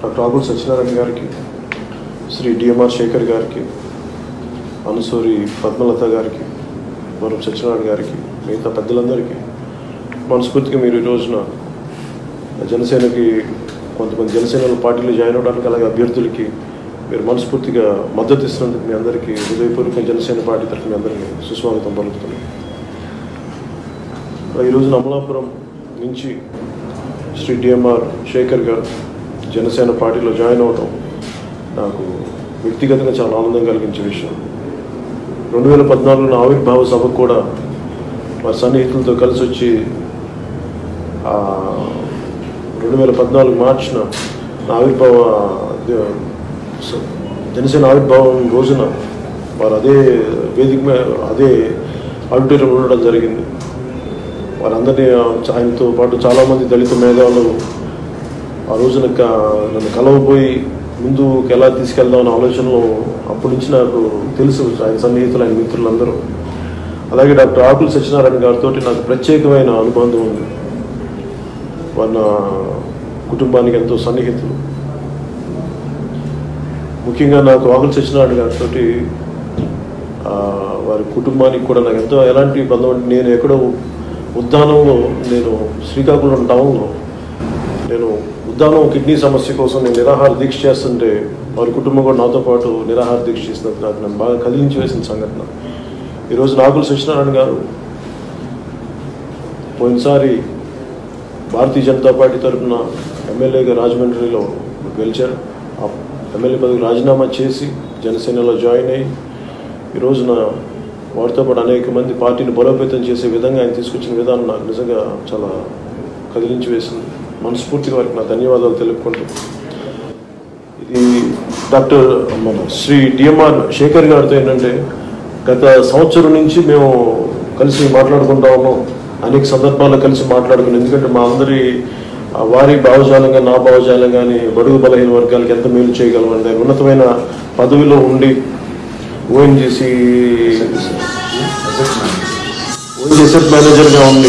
doctor ఆకుల్ Satyanarayana గారికి Shri DMR Shekhar గారికి అనుసూరి పద్మలత గారికి వరం సత్యనారాయణ గారికి మిగతా పెద్దలందరికీ మనస్ఫూర్తిగా మీరు ఈ రోజున జనసేనకి కొంతమంది జనసేన పార్టీలో జాయిన్ అవడానికి అలాగే అభ్యర్థులకి మీరు మనస్ఫూర్తిగా మద్దతు ఇస్తున్నందుకు మీ అందరికీ హృదయపూర్వక జనసేన పార్టీ తరఫున మీ అందరికీ సుస్వాగతం పలుకుతున్నాను ఈ రోజున అమలాపురం నుంచి శ్రీ డిఎంఆర్ శేఖర్ గారు జనసేన పార్టీలో జాయిన్ అవడం నాకు వ్యక్తిగతంగా చాలా ఆనందం కలిగించే విషయం రెండు వేల పద్నాలుగులో ఆవిర్భావ సభకు కూడా వారి సన్నిహితులతో కలిసి వచ్చి ఆ, రెండు వేల పద్నాలుగు మార్చిన నా ఆవిర్భావ ద- స- జనసేన ఆవిర్భావం రోజున వారు అదే వేదిక మీద అదే ఆడిటోరియం ఉండడం జరిగింది వారందరినీ ఆయనతో పాటు చాలామంది దళిత మేధావులు ఆ రోజున క- నన్ను కలవబోయి ముందుకు ఎలా తీసుకెళ్దామన్న ఆలోచనలో అప్పటి నుంచి నాకు తెలుసు ఆయన సన్నిహితులు ఆయన మిత్రులందరూ అలాగే డాక్టర్ ఆకుల సత్యనారాయణ గారితో నాకు ప్రత్యేకమైన అనుబంధం ఉంది వారి నా కుటుంబానికి ఎంతో సన్నిహితులు ముఖ్యంగా నాకు ఆకుల సత్యనారాయణ గారితో వారి కుటుంబానికి కూడా నాకు ఎంతో ఎలాంటి బంధం అంటే నేను ఎక్కడో ఉద్దానంలో నేను శ్రీకాకుళం టౌన్లో నేను ఉద్దానం కిడ్నీ సమస్య కోసం నేను నిరాహార దీక్ష చేస్తుంటే వారి కుటుంబం కూడా నాతో పాటు నిరాహార దీక్ష చేసినందుకు నాకు నన్ను బాగా కదిలించి వేసిన సంఘటన ఈరోజు నాగుల సత్యనారాయణ గారు పోయినసారి భారతీయ జనతా పార్టీ తరఫున ఎమ్మెల్యేగా రాజమండ్రిలో గెలిచారు ఆ ఎమ్మెల్యే పదవి రాజీనామా చేసి జనసేనలో జాయిన్ అయ్యి ఈ రోజున వారితో పాటు అనేక మంది పార్టీని బలోపేతం చేసే విధంగా ఆయన తీసుకొచ్చిన విధానం నాకు నిజంగా చాలా కదిలించి వేసింది మనస్ఫూర్తిగా వారికి నా ధన్యవాదాలు తెలుపుకుంటూ ఇది డాక్టర్ మన శ్రీ డిఎంఆర్ శేఖర్ గారితో ఏంటంటే గత సంవత్సరం నుంచి మేము కలిసి మాట్లాడుకుంటా ఉన్నాం అనేక సందర్భాల్లో కలిసి మాట్లాడుకున్నాం ఎందుకంటే మా అందరి ఆ, వారి భావజాలం కానీ నా భావజాలం కానీ బడుగు బలహీన వర్గాలకు ఎంత మేలు చేయగలం అంటే ఉన్నతమైన పదవిలో ఉండి ఓఎన్జీసీ ఓఎన్జీసీ మేనేజర్గా ఉండి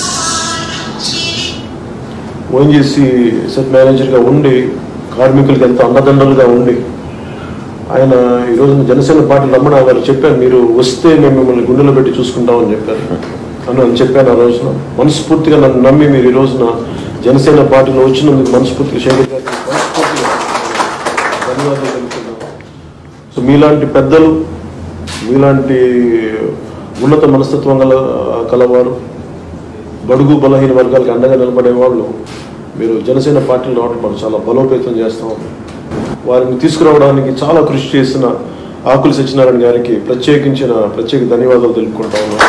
ఓఎన్జీసీ సెట్ మేనేజర్గా ఉండి కార్మికులకి ఎంత అండదండలుగా ఉండి ఆయన ఈరోజు జనసేన పార్టీ నమ్మడం వారు చెప్పారు మీరు వస్తే మేము మిమ్మల్ని గుండెలో పెట్టి చూసుకుంటామని చెప్పారు అని నేను చెప్పాను ఆ రోజున మనస్ఫూర్తిగా నన్ను నమ్మి మీరు ఈ రోజున జనసేన పార్టీలో వచ్చినందుకు మనస్ఫూర్తిగా శేఖర్ గారికి మనస్ఫూర్తిగా ధన్యవాదాలు తెలుపుతున్నాను సో మీలాంటి పెద్దలు మీలాంటి ఉన్నత మనస్తత్వం గల కలవారు బడుగు బలహీన వర్గాలకు అండగా నిలబడే వాళ్ళు మీరు జనసేన పార్టీలో రావడం మనం చాలా బలోపేతం చేస్తాం వారిని తీసుకురావడానికి చాలా కృషి చేసిన ఆకుల సత్యనారాయణ గారికి ప్రత్యేకించిన ప్రత్యేక ధన్యవాదాలు తెలుపుకుంటా ఉన్నాను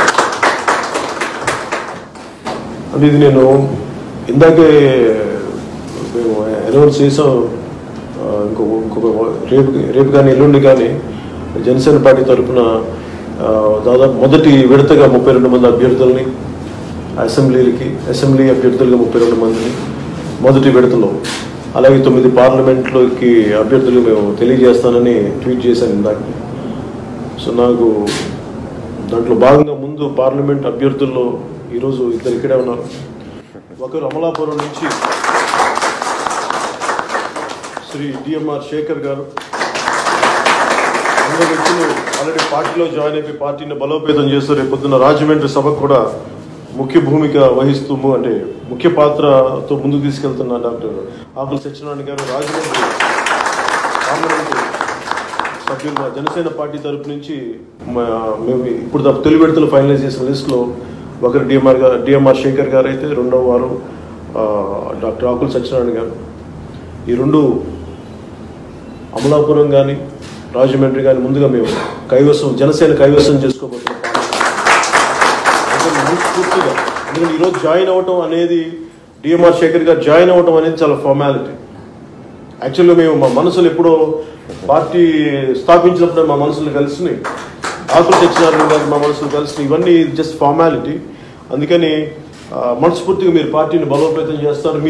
అంటే ఇది నేను ఇందాకే మేము అనౌన్స్ చేసాం ఆ, ఇంకో ఇంకొక రేపు రేపు కానీ ఎల్లుండి కానీ జనసేన పార్టీ తరఫున ఆ, దాదాపు మొదటి విడతగా ముప్పై రెండు మంది అభ్యర్థుల్ని అసెంబ్లీలకి అసెంబ్లీ అభ్యర్థులుగా ముప్పై రెండు మందిని మొదటి విడతలో అలాగే తొమ్మిది పార్లమెంట్లోకి అభ్యర్థులు మేము తెలియజేస్తానని ట్వీట్ చేశాను ఇందాక సో నాకు దాంట్లో భాగంగా ముందు పార్లమెంట్ అభ్యర్థుల్లో ఈరోజు ఇద్దరు ఇక్కడే ఉన్నారు ఒకరు అమలాపురం నుంచి శ్రీ డిఎంఆర్ శేఖర్ గారు అందరు వ్యక్తులు ఆల్రెడీ పార్టీలో జాయిన్ అయిపోయి పార్టీని బలోపేతం చేస్తూ రేపు పొద్దున్న రాజమండ్రి సభకు కూడా ముఖ్య భూమిక వహిస్తూ ము- అంటే ముఖ్య పాత్రతో ముందుకు తీసుకెళ్తున్న డాక్టర్ ఆకుల సత్యనారాయణ గారు రాజమండ్రి పార్లమెంట్ సభ్యులుగా జనసేన పార్టీ తరపు నుంచి మా- మేము ఇప్పుడు దా- తొలి విడతలు ఫైనలైజ్ చేసిన లిస్టులో ఒకరు డిఎంఆర్ గారు డిఎంఆర్ శేఖర్ గారు అయితే రెండవ వారు ఆ, డాక్టర్ ఆకుల సత్యనారాయణ గారు ఈ రెండు అమలాపురం కానీ రాజమండ్రి కానీ ముందుగా మేము కైవసం జనసేన కైవసం చేసుకోబోతున్నాం అందుకని మనస్ఫూర్తిగా ఎందుకంటే ఈరోజు జాయిన్ అవ్వటం అనేది డిఎంఆర్ శేఖర్ గారు జాయిన్ అవ్వటం అనేది చాలా ఫార్మాలిటీ యాక్చువల్గా మేము మా మనసులు ఎప్పుడో పార్టీ స్థాపించినప్పుడు మా మనసులు కలిసినాయి ఆకులు సత్యనారాయణ గారు మా మనసులు కలిసినాయి ఇవన్నీ జస్ట్ ఫార్మాలిటీ అందుకని ఆ, మనస్ఫూర్తిగా మీరు పార్టీని బలోపేతం చేస్తారు